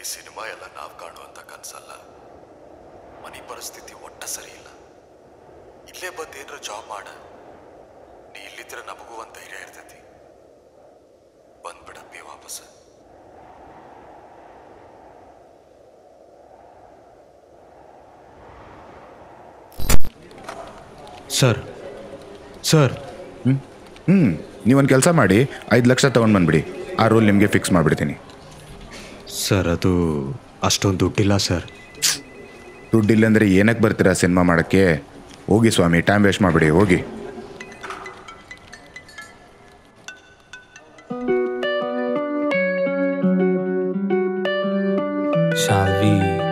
cinema ಎಲ್ಲ ನಾವು ಕಾಣುವಂತ ಕನ್ಸಲ್ಲ ಮನೆ ಪರಿಸ್ಥಿತಿ ಒಟ್ಟ ಸರಿ ಇಲ್ಲ ಇಲ್ಲೇ ಬಂದು ಏನಾರ ಜಾಬ್ ಮಾಡ ನೀ ಇಲ್ಲಿದ್ರೆ ನಮಗೂ ಒಂದು ಧೈರ್ಯ ಇರ್ತೈತಿ ಬಂದ್ಬಿಡಪ್ಪಿ ವಾಪಸ್ ಸರ್ ಸರ್ ಹ್ಞೂ ನೀವೊಂದು ಕೆಲಸ ಮಾಡಿ ಐದು ಲಕ್ಷ ತೊಗೊಂಡು ಬಂದ್ಬಿಡಿ ಆ ರೂಲ್ ನಿಮಗೆ ಫಿಕ್ಸ್ ಮಾಡಿಬಿಡ್ತೀನಿ ಸರ್ ಅದು ಅಷ್ಟೊಂದು ದುಡ್ಡಿಲ್ಲ ಸರ್ ದುಡ್ಡಿಲ್ಲಂದರೆ ಏನಕ್ಕೆ ಬರ್ತೀರಾ ಸಿನಿಮಾ ಮಾಡೋಕ್ಕೆ ಹೋಗಿ ಸ್ವಾಮಿ ಟೈಮ್ ವೇಸ್ಟ್ ಮಾಡಿಬಿಡಿ ಹೋಗಿ ಶಾಲ್ವಿ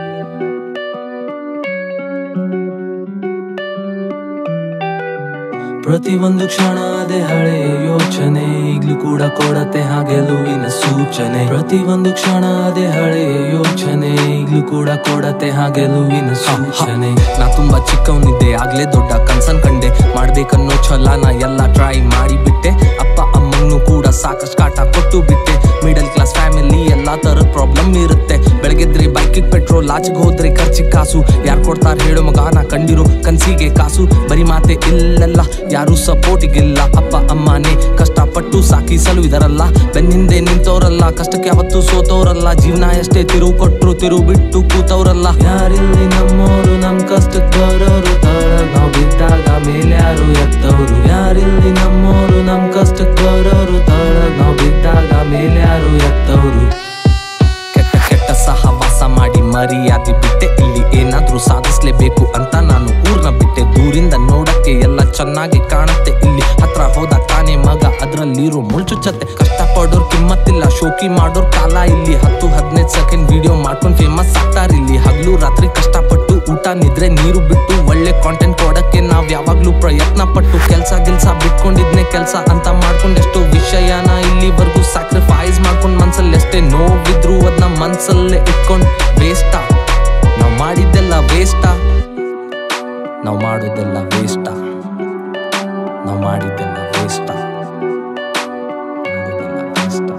ಪ್ರತಿಯೊಂದು ಕ್ಷಣ ಅದೇ ಹಳೆಯ ಯೋಚನೆ ಈಗ್ಲೂ ಕೂಡ ಕೊಡತೆ ಆ ಗೆಲುವಿನ ಸೂಚನೆ ಪ್ರತಿಯೊಂದು ಕ್ಷಣ ಅದೇ ಹಳೆಯ ಯೋಚನೆ ಈಗ್ಲೂ ಕೂಡ ಕೊಡತೆ ಆ ಗೆಲುವಿನ ಸೂಚನೆ ನಾ ತುಂಬಾ ಚಿಕ್ಕವನಿದ್ದೆ ಆಗ್ಲೇ ದೊಡ್ಡ ಕನ್ಸನ್ ಕಂಡೆ ಮಾಡ್ಬೇಕನ್ನೋ ಛಲ ನಾ ಎಲ್ಲ ಟ್ರೈ ಮಾಡಿಬಿಟ್ಟೆ ಅಪ್ಪ ಅಮ್ಮನ್ನು ಕೂಡ ಸಾಕಷ್ಟು ಕಾಟ ಕೊಟ್ಟು ಬಿಟ್ಟೆ ಮಿಡಲ್ ಕ್ಲಾಸ್ ಫ್ಯಾಮಿಲಿ ಎಲ್ಲಾ ತರದ ಪ್ರಾಬ್ಲಮ್ ಇರುತ್ತೆ ಬೆಳಗ್ಗೆದ್ರೆ ಬೈಕಿಗೆ ಪೆಟ್ರೋಲ್ ಆಚೆಗೆ ಹೋದ್ರೆ ಖರ್ಚಿಗೆ ಕಾಸು ಯಾರು ಕೊಡ್ತಾರ ಹೇಳೋ ಮಗ ನಾ ಕಂಡಿರೋ ಕನ್ಸಿಗೆ ಕಾಸು ಬರಿ ಮಾತೆ ಇಲ್ಲೆಲ್ಲ ಯಾರು ಸಪೋರ್ಟಿಗಿಲ್ಲ ಅಪ್ಪ ಅಮ್ಮನೇ ಕಷ್ಟಪಟ್ಟು ಸಾಕಿಸಲು ಇದರಲ್ಲ ಬೆನ್ನಿಂದೆ ನಿಂತವ್ರಲ್ಲ ಕಷ್ಟಕ್ಕೆ ಯಾವತ್ತು ಸೋತವ್ರಲ್ಲ ಜೀವನ ಎಷ್ಟೇ ತಿರುವು ಕೊಟ್ರು ತಿರುವು ಬಿಟ್ಟು ಕೂತವ್ರಲ್ಲ ಯಾರಿಲ್ಲಿ ನಮ್ಮೋರು ನಮ್ ಕಷ್ಟಕ್ಕೆ ಬರೋರು ತಳಗ್ ನಾವ್ ಬಿದ್ದಾಗ ಮೇಲೆ ಯಾರು ಎತ್ತವ್ರು ಯಾರಿಲ್ಲಿ ನಮ್ಮೋರು ನಮ್ ಕಷ್ಟಕ್ಕೆ ಬರೋರು ತಳಗ್ ನಾವ್ ಬಿದ್ದಾಗ ಮೇಲೆ ಯಾರು ಎತ್ತವ್ರು ಕೆಟ್ಟ ಕೆಟ್ಟ ಸಹವಾಸ ಮಾಡಿ ಮರ್ಯಾದೆ ಬಿಟ್ಟೆ ಇಲ್ಲಿ ಏನಾದ್ರೂ ಸಾಧಿಸ್ಲೇಬೇಕು ಅಂತ ನಾನು ಊರ್ನ ಬಿಟ್ಟೆ ದೂರಿಂದ ನೋಡಕ್ಕೆ ಎಲ್ಲ ಚೆನ್ನಾಗಿ ಕಾಣುತ್ತೆ ಇಲ್ಲಿ ಹತ್ರ ಹೋದ ತಾನೇ ಮಗ ಅದ್ರಲ್ಲಿರೋ ಮುಳ್ಚುಚ್ಚತ್ತೆ ಕಷ್ಟ ಪಡೋರ್ ಕಿಮ್ಮತ್ತಿಲ್ಲ ಶೋಕಿ ಮಾಡೋರ್ ಕಾಲ ಇಲ್ಲಿ ಹತ್ತು ಹದಿನೈದು ಸೆಕೆಂಡ್ ವಿಡಿಯೋ ಮಾಡ್ಕೊಂಡು ಫೇಮಸ್ ಆಗ್ತಾರಿಲ್ಲಿ ಹಗ್ಲು ರಾತ್ರಿ ಕಷ್ಟಪಟ್ಟು ಊಟ ನಿದ್ರೆ ನೀರು ಬಿಟ್ಟು ಒಳ್ಳೆ ಕಾಂಟೆಂಟ್ ಕೊಡಕ್ಕೆ ನಾವ್ ಯಾವಾಗ್ಲೂ ಪ್ರಯತ್ನ ಪಟ್ಟು ಕೆಲ್ಸ ಗಿಲ್ಸ ಬಿಟ್ಕೊಂಡಿದ್ನೆ ಕೆಲ್ಸ ಅಂತ ಮಾಡ್ಕೊಂಡ್ ಎಷ್ಟೋ ವಿಷಯನ ಇಲ್ಲಿವರೆಗೂ ಸ್ಯಾಕ್ರಿಫೈಸ್ ಮಾಡ್ಕೊಂಡ್ ಮನ್ಸಲ್ಲಿ ಎಷ್ಟೇ ನೋವಿದ್ರು ಅದನ್ನ ಮನ್ಸಲ್ಲೇ ಇಟ್ಕೊಂಡ್ ವೇಸ್ಟಾ ನಾವ್ ಮಾಡಿದ್ದೆಲ್ಲ ವೇಸ್ಟಾ ನಾವ್ ಮಾಡೋದೆಲ್ಲ ವೇಸ್ಟಾ ನಾವ್ ಮಾಡಿದ್ದೆಲ್ಲ ವೇಸ್ಟಾ ಮಾಡೋದೆಲ್ಲ ವೇಸ್ಟಾ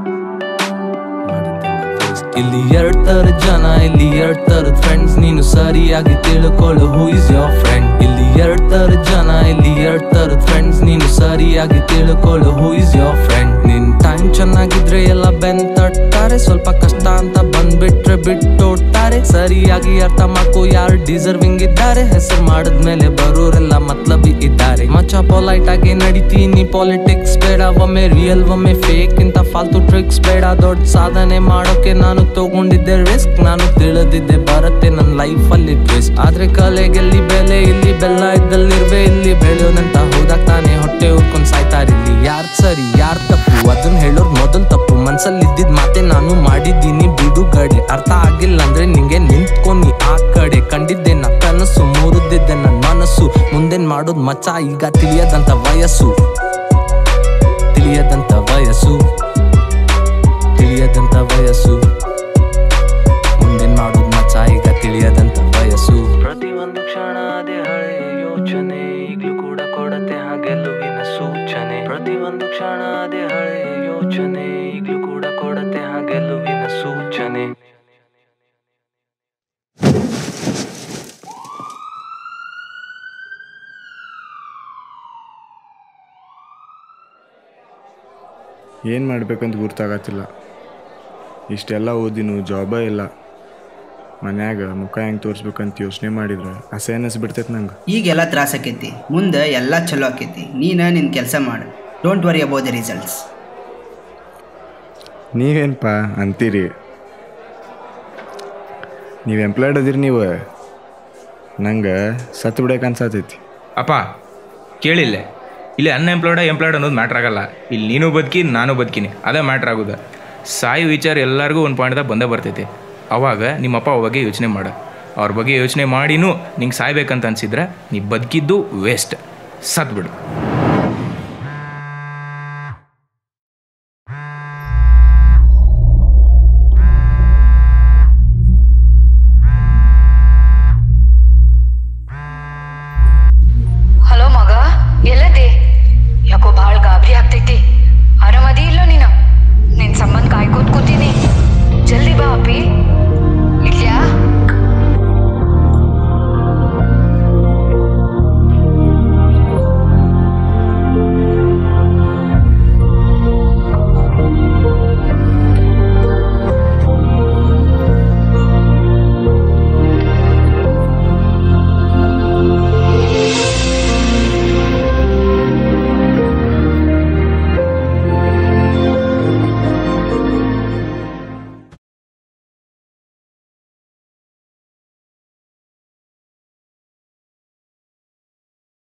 ಇಲ್ಲಿ ಎರಡ್ ತರ ಜನ ಇಲ್ಲಿ ಎರಡ್ ತರದ ಫ್ರೆಂಡ್ಸ್ ನೀನು ಸರಿಯಾಗಿ ತಿಳ್ಕೊಳ್ಳು ಹೂ ಇಸ್ ಯೋರ್ ಫ್ರೆಂಡ್ ಇಲ್ಲಿ ಎರಡ್ ತರ ಜನ ಇಲ್ಲಿ ಎರಡ್ ತರದ ಫ್ರೆಂಡ್ಸ್ ನೀನು ಸರಿಯಾಗಿ ತಿಳ್ಕೊಳ್ಳು ಹೂ ಇಸ್ ಯೋರ್ ಫ್ರೆಂಡ್ ನಿನ್ ಟೈಮ್ ಚೆನ್ನಾಗಿದ್ರೆ ಎಲ್ಲ ಬೆನ್ ತಟ್ತಾರೆ ಸ್ವಲ್ಪ ಕಷ್ಟ ಅಂತ ಬಂದ್ಬಿಟ್ರೆ ಬಿಟ್ಟೋಡ್ತಾರೆ ಸರಿಯಾಗಿ ಅರ್ಥ ಮಾಡ್ಕೋ ಯಾರು ಡಿಸರ್ವಿಂಗ್ ಇದ್ದಾರೆ ಹೆಸರು ಮಾಡಿದ್ಮೇಲೆ ಬರೋರೆಲ್ಲ ಮತ್ಲಬಿ ಇದ್ದಾರೆ ಮಚ್ಚ ಪೊಲೈಟ್ ಆಗಿ ನಡಿತೀನಿ ಪಾಲಿಟಿಕ್ಸ್ ಬೇಡ ಒಮ್ಮೆ ರಿಯಲ್ ಒಮ್ಮೆ ಫೇಕ್ ಇಂತ ಫಾಲ್ತು ಟ್ರಿಕ್ಸ್ ಬೇಡ ದೊಡ್ಡ ಸಾಧನೆ ಮಾಡೋಕೆ ನಾನು ತಗೊಂಡಿದ್ದೆ ರಿಸ್ಕ್ ನಾನು ತಿಳಿದಿದ್ದೆ ಬರುತ್ತೆ ನನ್ನ ಲೈಫ್ ಅಲ್ಲಿ ಟ್ವಿಸ್ಟ್ ಆದ್ರೆ ಕಲೆಗೆಲ್ಲಿ ಬೆಲೆ ಇಲ್ಲಿ ಬೆಲ್ಲ ಇದ್ದಲ್ಲಿರ್ವೆ ಇಲ್ಲಿ ಬೆಳೆಯೋನಂತ ಹೋದಾಗ ತಾನೇ ಹೊಟ್ಟೆ ಉಟ್ಕೊಂಡ್ ಸಾಯ್ತಾರಿಲ್ಲಿ ಯಾರ್ ಸರಿ ಯಾರ್ ತಪ್ಪು ಅದನ್ನ ಹೇಳೋರ್ ಮೊದಲ್ ತಪ್ಪು ಮನ್ಸಲ್ಲಿ ಇದ್ದಿದ್ ಮಾತೆ ನಾನು ಮಾಡಿದ್ದೀನಿ ಬಿಡುಗಡೆ ಅರ್ಥ ಆಗಿಲ್ಲ ಅಂದ್ರೆ ನಿಂಗೆ ನಿಂತ್ಕೊನಿ ಆ ಕಡೆ ಕಂಡಿದ್ದೆ ನಾ ಕನಸು ಮುರಿದಿದ್ದೆ ನನ್ನ ಮನಸ್ಸು ಮುಂದೇನ್ ಮಾಡೋದ್ ಮಚ್ಚ ಈಗ ತಿಳಿಯದಂತ ವಯಸ್ಸು ತಿಳಿಯದಂತ ವಯಸ್ಸು ತಿಳಿಯದಂತ ವಯಸ್ಸು ಮುಂದೇನ್ ಮಾಡೋದ್ ಮಚ್ಚ ಈಗ ತಿಳಿಯದಂತ ವಯಸ್ಸು ಪ್ರತಿಯೊಂದು ಕ್ಷಣ ಅದೇ ಹಳೆಯ ಯೋಚನೆ ಈಗ್ಲೂ ಕೂಡ ಕೊಡತೆ ಆ ಗೆಲುವಿನ ಸೂಚನೆ ಪ್ರತಿಯೊಂದು ಕ್ಷಣ ಅದೇ ಹಳೆಯ ಯೋಚನೆ ಈಗ್ಲೂ ಕೂಡ ಕೊಡತೆ ಆ ಗೆಲುವಿನ ಸೂಚನೆ ಏನು ಮಾಡ್ಬೇಕಂತ ಗೊತ್ತಾಗತ್ತಿಲ್ಲ ಇಷ್ಟೆಲ್ಲ ಓದಿನು ಜಾಬೇ ಇಲ್ಲ ಮನ್ಯಾಗ ಮುಖ ಹೆಂಗೆ ತೋರಿಸ್ಬೇಕಂತ ಯೋಚನೆ ಮಾಡಿದ್ರೆ ಅಸಹ್ಯ ಅನ್ನಿಸ್ಬಿಡ್ತೈತೆ ನಂಗೆ ಈಗೆಲ್ಲ ತ್ರಾಸ ಆಕೈತಿ ಮುಂದೆ ಎಲ್ಲ ಚಲೋ ಆಕೈತಿ ನೀನು ನಿನ್ನ ಕೆಲಸ ಮಾಡು don't worry about the results ನೀವೇನಪ್ಪ ಅಂತೀರಿ ನೀವು ಎಂಪ್ಲಾಯ್ಡ್ ಅದಿರಿ ನೀವು ನಂಗೆ ಸತ್ತು ಬಿಡಕ್ಕೆ ಅನ್ಸತೈತಿ ಅಪ್ಪ ಕೇಳಿಲ್ಲ ಇಲ್ಲಿ ಅನ್ಎಂಪ್ಲಾಯ್ಡ ಎಂಪ್ಲಾಯ್ಡ್ ಅನ್ನೋದು ಮ್ಯಾಟ್ರ್ ಆಗಲ್ಲ ಇಲ್ಲಿ ನೀನು ಬದುಕಿ ನಾನು ಬದುಕಿನಿ ಅದೇ ಮ್ಯಾಟ್ರ್ ಆಗೋದು ಸಾಯಿ ವಿಚಾರ ಎಲ್ಲರಿಗೂ ಒಂದು ಪಾಯಿಂಟ್ದಾಗ ಬಂದೇ ಬರ್ತೈತಿ ಅವಾಗ ನಿಮ್ಮಪ್ಪ ಅವ್ರ ಬಗ್ಗೆ ಯೋಚನೆ ಮಾಡು ಅವ್ರ ಬಗ್ಗೆ ಯೋಚನೆ ಮಾಡಿನೂ ನಿಂಗೆ ಸಾಯ್ಬೇಕಂತ ಅನ್ಸಿದ್ರೆ ನೀ ಬದುಕಿದ್ದು ವೇಸ್ಟ್ ಸತ್ಬಿಡು